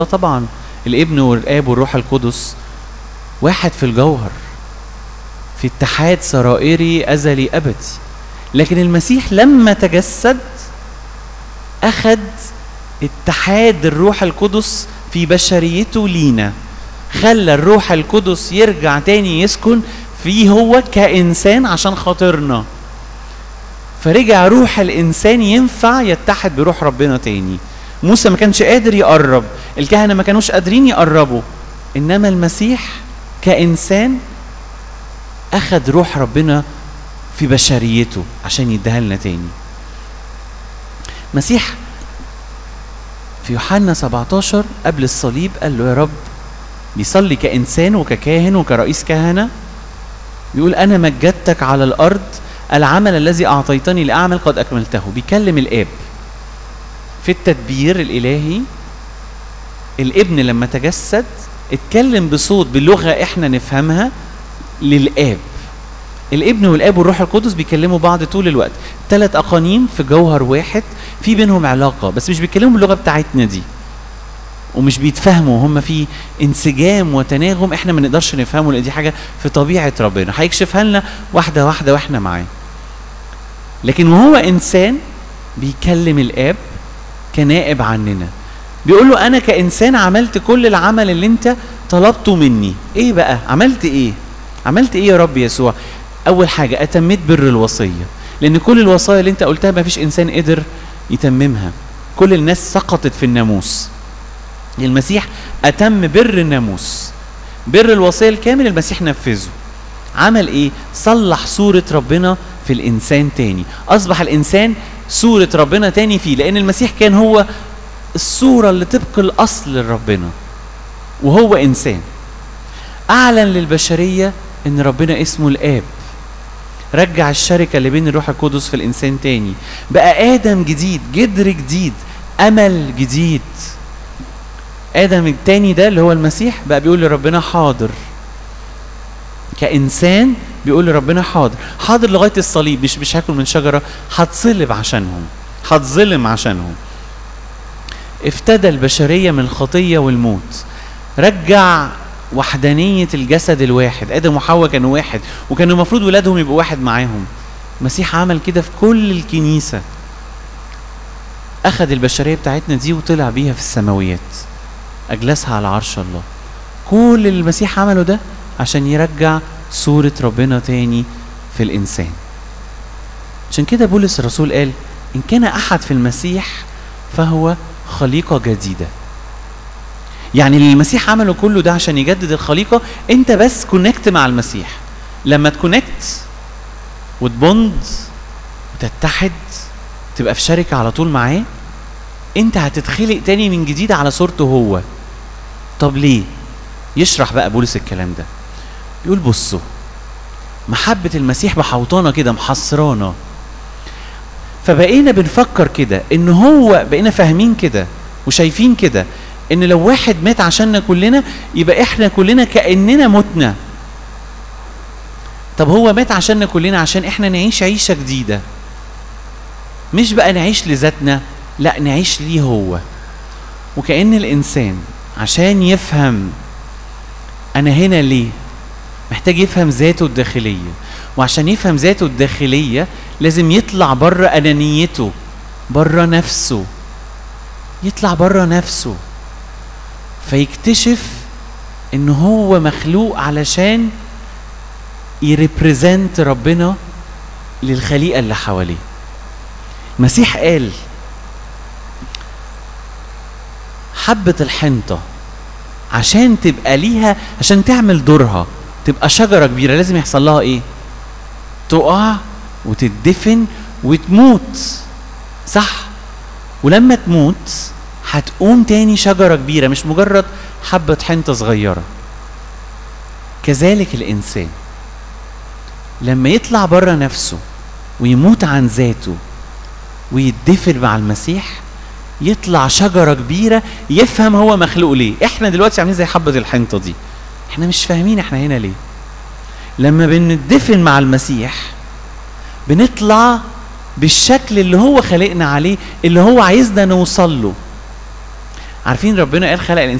طبعا الابن والاب والروح القدس واحد في الجوهر في اتحاد سرائري ازلي ابدي لكن المسيح لما تجسد اخذ اتحاد الروح القدس في بشريته لينا خلى الروح القدس يرجع تاني يسكن فيه هو كإنسان عشان خاطرنا فرجع روح الإنسان ينفع يتحد بروح ربنا تاني موسى ما كانش قادر يقرب الكهنة ما كانوش قادرين يقربوا إنما المسيح كإنسان أخذ روح ربنا في بشريته عشان يديها لنا تاني مسيح في يوحنا 17 قبل الصليب قال له يا رب بيصلي كإنسان وككاهن وكرئيس كهنة بيقول أنا مجدتك على الأرض العمل الذي أعطيتني لأعمل قد أكملته بيكلم الآب في التدبير الإلهي الابن لما تجسد اتكلم بصوت بلغة احنا نفهمها للآب الابن والاب والروح القدس بيكلموا بعض طول الوقت ثلاث اقانيم في جوهر واحد في بينهم علاقه بس مش بيتكلموا باللغه بتاعتنا دي ومش بيتفهموا هم في انسجام وتناغم احنا ما نقدرش نفهمه لان دي حاجه في طبيعه ربنا هيكشفها لنا واحده واحده واحنا معاه لكن وهو انسان بيكلم الاب كنائب عننا بيقول له انا كانسان عملت كل العمل اللي انت طلبته مني ايه بقى عملت ايه عملت ايه يا رب يسوع اول حاجه اتميت بر الوصيه لان كل الوصايا اللي انت قلتها ما فيش انسان قدر يتممها كل الناس سقطت في الناموس المسيح اتم بر الناموس بر الوصيه الكامل المسيح نفذه عمل ايه صلح صوره ربنا في الانسان تاني اصبح الانسان صوره ربنا تاني فيه لان المسيح كان هو الصوره اللي طبق الاصل لربنا وهو انسان اعلن للبشريه ان ربنا اسمه الاب رجع الشركه اللي بين الروح القدس في الانسان تاني بقى ادم جديد جدر جديد امل جديد ادم التاني ده اللي هو المسيح بقى بيقول لربنا حاضر كانسان بيقول لربنا حاضر حاضر لغايه الصليب مش مش هاكل من شجره هتصلب عشانهم هتظلم عشانهم افتدى البشريه من الخطيه والموت رجع وحدانية الجسد الواحد آدم وحواء كانوا واحد وكانوا المفروض ولادهم يبقوا واحد معاهم المسيح عمل كده في كل الكنيسة أخذ البشرية بتاعتنا دي وطلع بيها في السماويات أجلسها على عرش الله كل اللي المسيح عمله ده عشان يرجع صورة ربنا تاني في الإنسان عشان كده بولس الرسول قال إن كان أحد في المسيح فهو خليقة جديدة يعني اللي المسيح عمله كله ده عشان يجدد الخليقه انت بس كونكت مع المسيح لما تكونكت وتبوند وتتحد تبقى في شركه على طول معاه انت هتتخلق تاني من جديد على صورته هو طب ليه يشرح بقى بولس الكلام ده يقول بصوا محبة المسيح محوطانا كده محصرانا فبقينا بنفكر كده ان هو بقينا فاهمين كده وشايفين كده ان لو واحد مات عشاننا كلنا يبقى احنا كلنا كاننا متنا طب هو مات عشاننا كلنا عشان احنا نعيش عيشه جديده مش بقى نعيش لذاتنا لا نعيش ليه هو وكأن الإنسان عشان يفهم أنا هنا ليه محتاج يفهم ذاته الداخلية وعشان يفهم ذاته الداخلية لازم يطلع بره أنانيته بره نفسه يطلع بره نفسه فيكتشف ان هو مخلوق علشان يريبريزنت ربنا للخليقه اللي حواليه المسيح قال حبة الحنطة عشان تبقى ليها عشان تعمل دورها تبقى شجرة كبيرة لازم يحصل لها ايه؟ تقع وتدفن وتموت صح؟ ولما تموت هتقوم تاني شجرة كبيرة مش مجرد حبة حنطة صغيرة كذلك الإنسان لما يطلع بره نفسه ويموت عن ذاته ويدفن مع المسيح يطلع شجرة كبيرة يفهم هو مخلوق ليه احنا دلوقتي عاملين زي حبة الحنطة دي احنا مش فاهمين احنا هنا ليه لما بندفن مع المسيح بنطلع بالشكل اللي هو خلقنا عليه اللي هو عايزنا نوصل له عارفين ربنا قال خلق